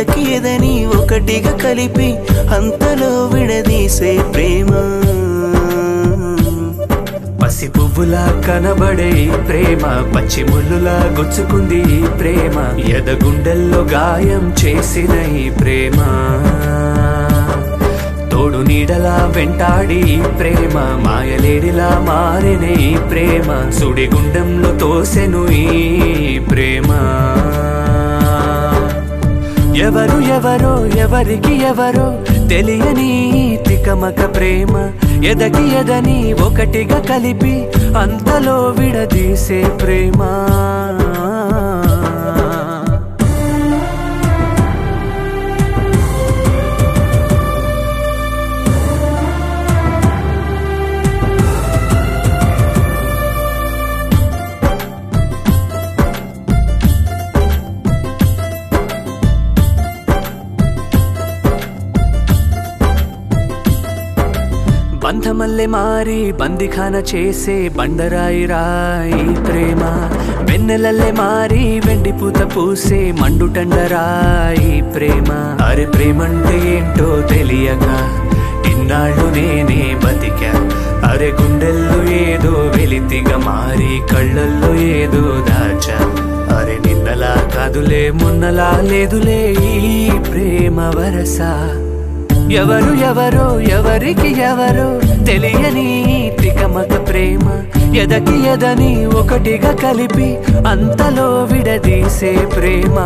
ఎదకి ఎదని ఒకటిగా కలిపి అంతలో విడదీసే ప్రేమ పసి పువ్వులా కనబడే ఈ ప్రేమ పచ్చి ముల్లులా గుచ్చుకుంది ఈ ప్రేమ ఎదగుండెల్లో గాయం చేసిన ఈ ప్రేమ తోడు నీడలా వెంటాడి ఈ ప్రేమ మాయలేడిలా మారిన ఈ ప్రేమ సుడిగుండంలో తోసెను ఈ ప్రేమ ఎవరు ఎవరో ఎవరికి ఎవరో తెలియని తికమక ప్రేమ ఎదకి ఎదని ఒకటిగా కలిపి అంతలో విడదీసే ప్రేమ బంధమల్లె మారి బందిఖాన చేసే బండరాయి రాయి ప్రేమ వెన్నెలల్లె మారి వెండి పూత పూసే మండుటండరాయి ప్రేమ అరే ప్రేమంటే ఏంటో తెలియక ఇన్నాళ్ళు నేనే బతికా అరే గుండెల్లో ఏదో వెలితిగా మారి కళ్ళల్లో ఏదో దాచా అరే నిన్నలా కాదులే మొన్నలా లేదులే ఈ ప్రేమ వరస ఎవరు ఎవరో ఎవరికి ఎవరో తెలియని తికమక ప్రేమ ఎదకి ఎదని ఒకటిగా కలిపి అంతలో విడదీసే ప్రేమ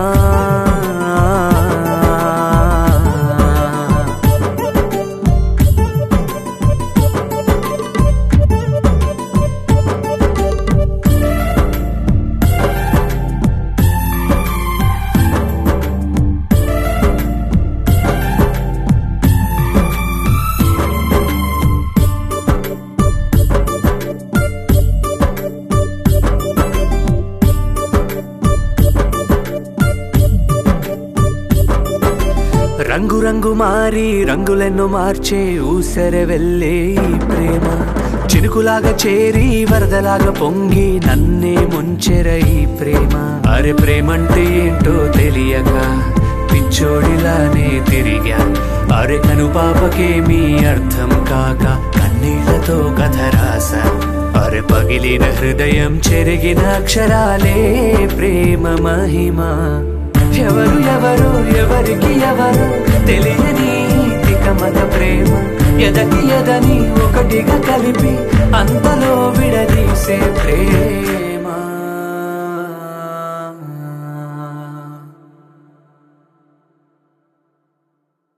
రంగు రంగు మారి రంగులెన్నో మార్చే ఊసరె వెళ్ళే ఈ ప్రేమ చినుకులాగా చేరి వరదలాగా పొంగి నన్నే ముంచెర ఈ ప్రేమ అరే ప్రేమంటే ఏంటో తెలియక పిచ్చోడిలానే తిరిగా అరే కను పాపకేమీ అర్థం కాక కన్నీళ్లతో కథ రాసా అరే పగిలిన హృదయం చెరిగిన అక్షరాలే ప్రేమ మహిమ ఎవరు ఎవరు ఎవరికి ఎవరు తెలియని తికమక ప్రేమ ఎదకి ఎదని ఒకటిగా కలిపి అంతలో విడదీసే ప్రేమ